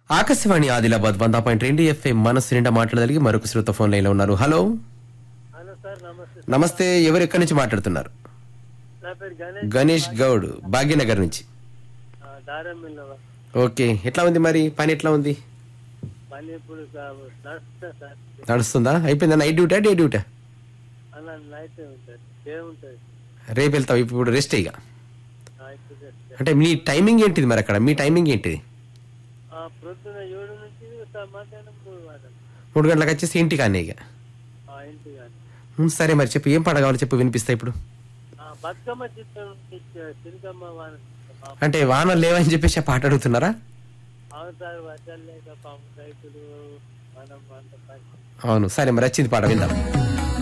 ఆకాశవాణి ఆదిలాబాద్ వంద పాయింట్ రెండు ఎఫ్ఏ మనసు నిండా మాట్లాడగలిగి మరొక శ్రోత ఫోన్ లైన్ లో ఉన్నారు హలో హలో సార్ నమస్తే నమస్తే ఎవరు ఎక్కడి నుంచి మాట్లాడుతున్నారు నా పేరు గణేష్ గణేష్ గౌడ్ భాగ్యనగర్ నుంచి ఆ, దారం మిల్లవ ఓకే ఎట్లా ఉంది మరి పని ఎట్లా ఉంది పని ఇప్పుడు సా- నడుస్తా సార్ నడుస్తుందా అయిపోయిందా నైట్ డ్యూటా డే డ్యూటా అలా నైట్ ఉంటుంది డే ఉంటుంది రేపు వెళ్తావు ఇప్పుడు రెస్ట్ ఇక ఆ, ఇప్పుడు చేస్తే. అంటే మీ టైమింగ్ ఏంటిది మరి అక్కడ మీ టైమింగ్ ఏంటిది ఆ, ప్రొద్దున ఏడు నుంచి సా- మధ్యాహ్నం మూడు వారం మూడు గంటలకు వచ్చేసి ఇంటికి అన్నీ ఇక ఆ ఇంటి కానీ ఉమ్, సరే మరి చెప్పు ఏం పాట కావాలో చెప్పు వినిపిస్తా ఇప్పుడు బతుకమ్మ చిత్రం నుంచి సిరికమ్మ వాన మా అంటే వానలు లేవని చెప్పేసి ఆ పాట అడుగుతున్నారా అవును సార్ వర్షాలు లేక పాము రైతులు మనం అంత పని అవును సరే మరి వచ్చింది పాట విందాం